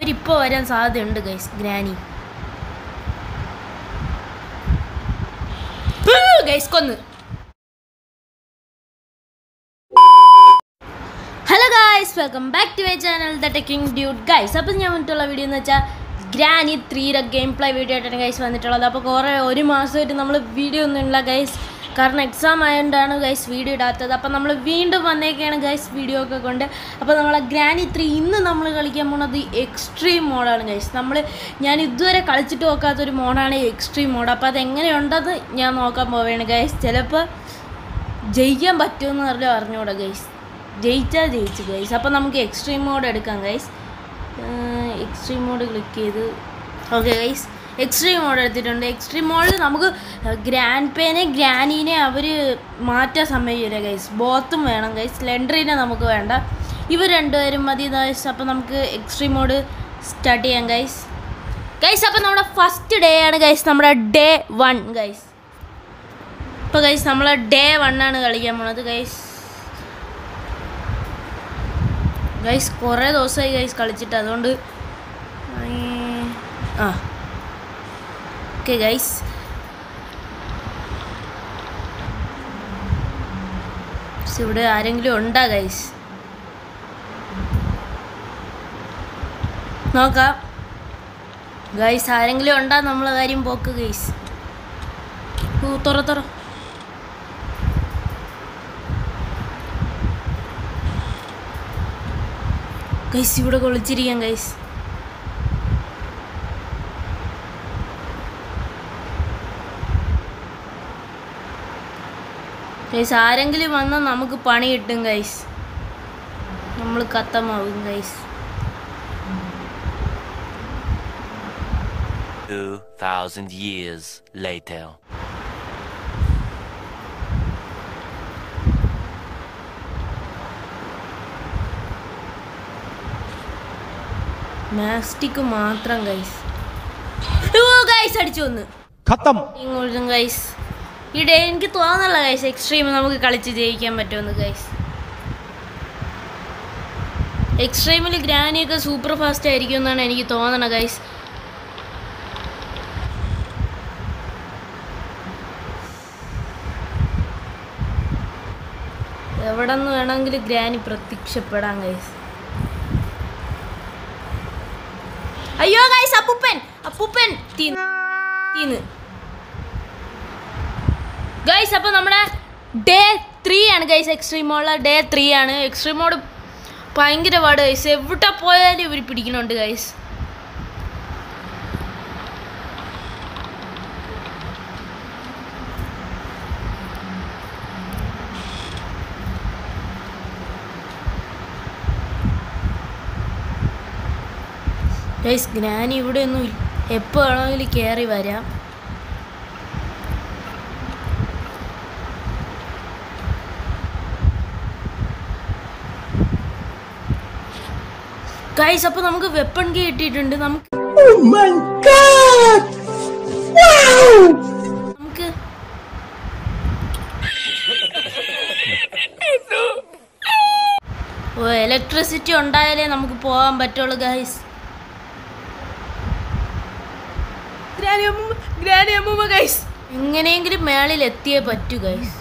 അവരിപ്പോൾ വരാൻ സാധ്യതയുണ്ട് ഗൈസ് ഗ്രാനി ഗൈസ് കൊന്ന് hello guys welcome back to my channel the techking dude guys അപ്പം ഞാൻ വന്നിട്ടുള്ള വീഡിയോ എന്ന് വെച്ചാൽ ഗ്രാനി ത്രീയുടെ ഗെയിം പ്ലേ വീഡിയോ ആയിട്ടാണ് ഗൈസ് വന്നിട്ടുള്ളത് അപ്പോൾ കുറേ ഒരു മാസമായിട്ട് നമ്മൾ വീഡിയോ ഒന്നും ഇല്ല ഗൈസ് കാരണം എക്സാം ആയതുകൊണ്ടാണ് ഗൈസ് വീഡിയോ ഇടാത്തത് അപ്പോൾ നമ്മൾ വീണ്ടും വന്നേക്കാണ് ഗൈസ് വീഡിയോ ഒക്കെ കൊണ്ട് അപ്പോൾ നമ്മളെ ഗ്രാനി ത്രീ ഇന്ന് നമ്മൾ കളിക്കാൻ പോകുന്നത് എക്സ്ട്രീം മോഡാണ് ഗൈസ് നമ്മൾ ഞാൻ ഇതുവരെ കളിച്ചിട്ട് നോക്കാത്തൊരു മോഡാണ് എക്സ്ട്രീം മോഡ് അപ്പോൾ അത് എങ്ങനെയുണ്ടെന്ന് ഞാൻ നോക്കാൻ പോവുകയാണ് ഗൈസ് ചിലപ്പോൾ ജയിക്കാൻ പറ്റുമെന്ന് പറഞ്ഞാൽ അറിഞ്ഞൂടാ ഗൈസ് ജയിച്ചാൽ ജയിച്ചു ഗൈസ് അപ്പോൾ നമുക്ക് എക്സ്ട്രീം മോഡ് എടുക്കാം ഗൈസ് എക്സ്ട്രീം മോഡ് ക്ലിക്ക് ചെയ്ത് ഓക്കെ ഗൈസ് എക്സ്ട്രീം മോഡ് എടുത്തിട്ടുണ്ട് എക്സ്ട്രീം മോഡിൽ നമുക്ക് ഗ്രാൻഡ് പേനെ ഗ്രാനീനെ അവർ മാറ്റാൻ സമ്മതിക്കില്ല ഗൈസ് ബോത്തും വേണം ഗൈസ് ലെൻഡറിനെ നമുക്ക് വേണ്ട ഇവർ രണ്ടുപേരും മതി ഗൈസ് അപ്പോൾ നമുക്ക് എക്സ്ട്രീം മോഡ് സ്റ്റാർട്ട് ചെയ്യാം ഗൈസ് ഗൈസ് അപ്പോൾ നമ്മുടെ ഫസ്റ്റ് ഡേ ആണ് ഗൈസ് നമ്മുടെ ഡേ വൺ ഗൈസ് ഇപ്പോൾ ഗൈസ് നമ്മൾ ഡേ വണ്ണാണ് കളിക്കാൻ പോണത് ഗൈസ് ഗൈസ് കുറേ ദിവസമായി ഗൈസ് കളിച്ചിട്ട് അതുകൊണ്ട് ഏർ, ആ ഓക്കെ ഗൈസ് ഇവിടെ ആരെങ്കിലും ഉണ്ടാ ഗൈസ് നോക്കാം ഗൈസ് ആരെങ്കിലും ഉണ്ടാ നമ്മളെ കാര്യം പോക്ക് ഗൈസ് ഓ തുറ തുറ ഗൈസ് ഇവിടെ കൊളിച്ചിരിക്കാം ഗൈസ് ഗൈസ് ആരെങ്കിലും വന്നാൽ നമുക്ക് പണി കിട്ടും ഗൈസ് നമ്മൾ കത്തമാവും ഗൈസ് 2,000 years later. മാസ്റ്റിക് മാത്രം ഗൈസ് ഓ ഗൈസ് അടിച്ചു വന്ന് खत्म ഇങ്ങോട്ടും ഗൈസ് ഈ ഡേ എനിക്ക് തോന്നല്ല ഗൈസ് എക്സ്ട്രീം നമുക്ക് കളിച്ച് ജയിക്കാൻ പറ്റുമെന്ന് ഗൈസ് എക്സ്ട്രീമിൽ ഗ്രാനിയൊക്കെ സൂപ്പർ ഫാസ്റ്റ് ആയിരിക്കും എന്നാണ് എനിക്ക് തോന്നണത് ഗൈസ് എവിടെ നിന്ന് വേണമെങ്കിലും ഗ്രാനി പ്രത്യക്ഷപ്പെടാം ഗൈസ് അയ്യോ ഗൈസ് അപ്പൂപ്പൻ അപ്പൂപ്പൻ തീന്ന് തീന്ന് ഗൈസ് അപ്പോൾ നമ്മുടെ ഡേ ത്രീ ആണ് ഗൈസ് എക്സ്ട്രീം മോളിലെ ഡേ ത്രീ ആണ് എക്സ്ട്രീം മോഡ് ഭയങ്കര പാട് ഗൈസ് എവിടെ പോയാലും ഇവർ പിടിക്കുന്നുണ്ട് ഗൈസ് ഗൈസ് ഗ്രാനി ഇവിടെ ഒന്നും എപ്പോൾ വേണമെങ്കിലും കയറി വരാം ഗൈസ് അപ്പോൾ നമുക്ക് വെപ്പൺ കീ കിട്ടിയിട്ടുണ്ട് നമുക്ക് നമുക്ക് ഓ ഇലക്ട്രിസിറ്റി ഉണ്ടായാലേ നമുക്ക് പോകാൻ പറ്റുള്ളൂ ഗൈസ് ഗ്രാനി അമ്മൂമ്മ ഗ്രാനി അമ്മൂമ്മ ഗൈസ് എങ്ങനെയെങ്കിലും മേളിൽ എത്തിയേ പറ്റൂ ഗൈസ്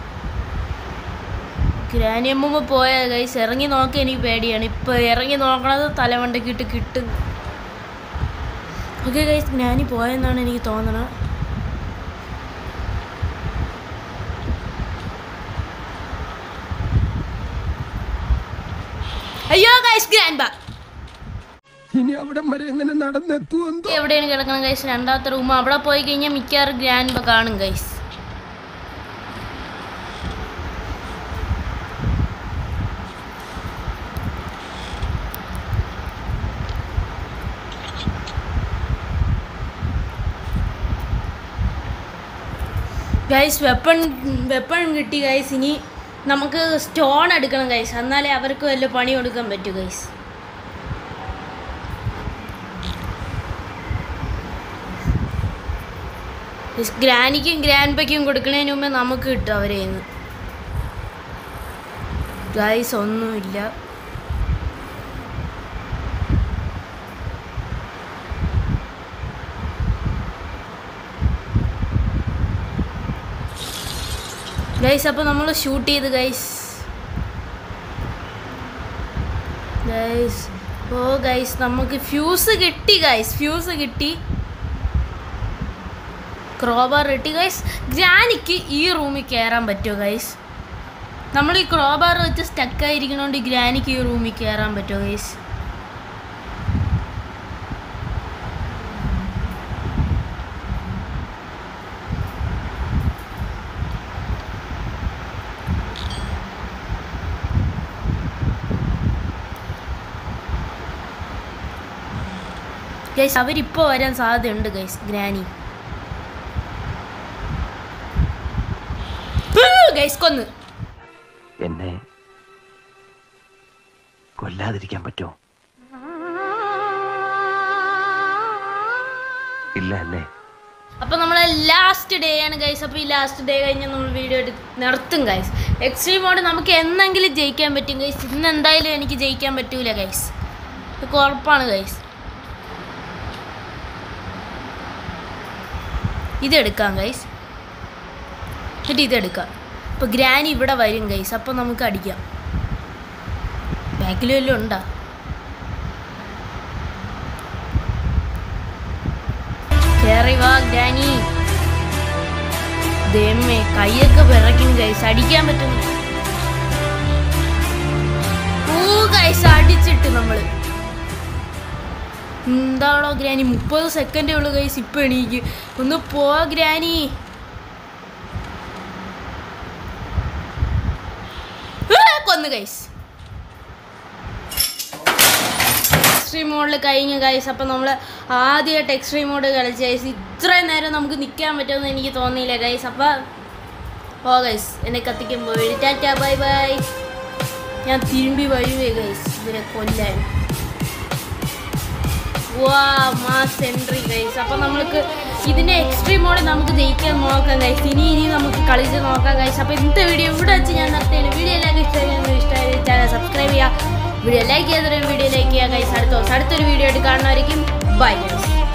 ഗ്രാനി അമ്മൂമ്മ പോയ ഗൈസ് ഇറങ്ങി നോക്കി എനിക്ക് പേടിയാണ് ഇപ്പൊ ഇറങ്ങി നോക്കണത് തലമണ്ടയ്ക്ക് ഇട്ട് കിട്ടും ഓക്കെ ഗൈസ് ഗ്രാനി പോയെന്നാണ് എനിക്ക് തോന്നണത് അയ്യോ ഗൈസ് ഗ്രാൻഡ് ബാ ഇനി അവിടം വരെ എങ്ങനെ നടന്നെത്തുമെന്തോ എവിടെയാണ് കിടക്കണം ഗൈസ് രണ്ടാമത്തെ റൂം അവിടെ പോയി കഴിഞ്ഞാൽ മിക്കവാറും ഗ്രാൻഡ് ബാ കാണും ഗൈസ് ഗൈസ് വെപ്പൺ വെപ്പൺ കിട്ടി ഗൈസ് ഇനി നമുക്ക് സ്റ്റോൺ എടുക്കണം ഗൈസ് എന്നാലേ അവർക്ക് വല്ല പണി കൊടുക്കാൻ പറ്റൂ ഗൈസ് ഗ്രാനിക്കും ഗ്രാൻഡ്പയ്ക്കും കൊടുക്കുന്നതിന് മുമ്പേ നമുക്ക് കിട്ടും അവരെ ഗൈസ് ഒന്നുമില്ല ഗൈസ് അപ്പോൾ നമ്മൾ ഷൂട്ട് ചെയ്ത് ഗൈസ് ഗൈസ് ഓ ഗൈസ് നമുക്ക് ഫ്യൂസ് കിട്ടി ഗൈസ് ഫ്യൂസ് കിട്ടി ക്രോബാർ കിട്ടി ഗൈസ് ഗ്രാനിക്ക് ഈ റൂമിൽ കയറാൻ പറ്റുമോ ഗൈസ് നമ്മൾ ഈ ക്രോബാർ വെച്ച് സ്റ്റക്കായിരിക്കണോണ്ട് ഗ്രാനിക്ക് ഈ റൂമിൽ കയറാൻ പറ്റുമോ ഗൈസ് ഗൈസ് അവരിപ്പോൾ വരാൻ സാധ്യതയുണ്ട് ഗൈസ് ഗ്രാനി ഗൈസ് കൊന്ന് എന്നെ കൊല്ലാതിരിക്കാൻ പറ്റുമോ ഇല്ല അല്ലേ അപ്പൊ നമ്മളെ ലാസ്റ്റ് ഡേ ആണ് ഗൈസ് അപ്പോൾ ഈ ലാസ്റ്റ് ഡേ കഴിഞ്ഞ് നമ്മൾ വീഡിയോ എടുത്ത് നിർത്തും ഗൈസ് എക്സ്ട്രീം മോഡ് നമുക്ക് എന്നെങ്കിലും ജയിക്കാൻ പറ്റും ഗൈസ് ഇന്ന് എന്തായാലും എനിക്ക് ജയിക്കാൻ പറ്റൂല ഗൈസ് ഇത് ഉറപ്പാണ് ഗൈസ് ഇതെടുക്കാം ഗൈസ് എന്നിട്ട് ഇതെടുക്കാം അപ്പോൾ ഗ്രാനി ഇവിടെ വരും ഗൈസ് അപ്പോൾ നമുക്ക് അടിക്കാം ബാക്കിൽ വല്ലതും ഉണ്ടോ കേറി വാ ഗ്രാനി ദൈവമേ കൈയൊക്കെ വിറയ്ക്കും ഗൈസ് അടിക്കാൻ പറ്റുന്നു ഓ ഗൈസ് അടിച്ചിട്ട് നമ്മള് എന്താണോ ഗ്രാനി മുപ്പത് സെക്കൻഡേ ഉള്ളു ഗൈസ് ഇപ്പൊ എണീക്ക് ഒന്ന് പോ ഗ്രാനി ആ, കൊന്നു ഗൈസ് എക്സ്ട്രീം മോഡിൽ കഴിഞ്ഞു ഗൈസ് അപ്പം നമ്മൾ ആദ്യമായിട്ട് എക്സ്ട്രീം മോഡ് കളിച്ച് ഗൈസ് ഇത്രയും നേരം നമുക്ക് നിൽക്കാൻ പറ്റുമെന്ന് എനിക്ക് തോന്നിയില്ല ഗൈസ് അപ്പം ഓ ഗൈസ് എന്നെ കത്തിക്കുമ്പോൾ ടാറ്റ ബൈ ബൈ ഞാൻ തിരുമ്പി വരുവേ ഗൈസ് ഇതിനെ കൊല്ലാൻ വാ മാസ് എൻട്രി ഗൈസ് അപ്പം നമ്മൾക്ക് ഇതിൻ്റെ എക്സ്ട്രീം മോഡ് നമുക്ക് ജയിക്കാൻ നോക്കാം ഗൈസ് ഇനി ഇനി നമുക്ക് കളിച്ച് നോക്കാം ഗൈസ് അപ്പോൾ ഇന്നത്തെ വീഡിയോ ഇവിടെ വെച്ച് ഞാൻ നിർത്തിയാണ് വീഡിയോ എല്ലാവർക്കും ഇഷ്ടമായി ഇഷ്ടമായി ചാനൽ സബ്സ്ക്രൈബ് ചെയ്യുക വീഡിയോ ലൈക്ക് ചെയ്തിട്ട് വീഡിയോ ലൈക്ക് ചെയ്യുക ഗൈസ് അടുത്ത ദിവസം അടുത്തൊരു വീഡിയോ ആയിട്ട് കാണുന്നതായിരിക്കും ബൈ ഗൈസ്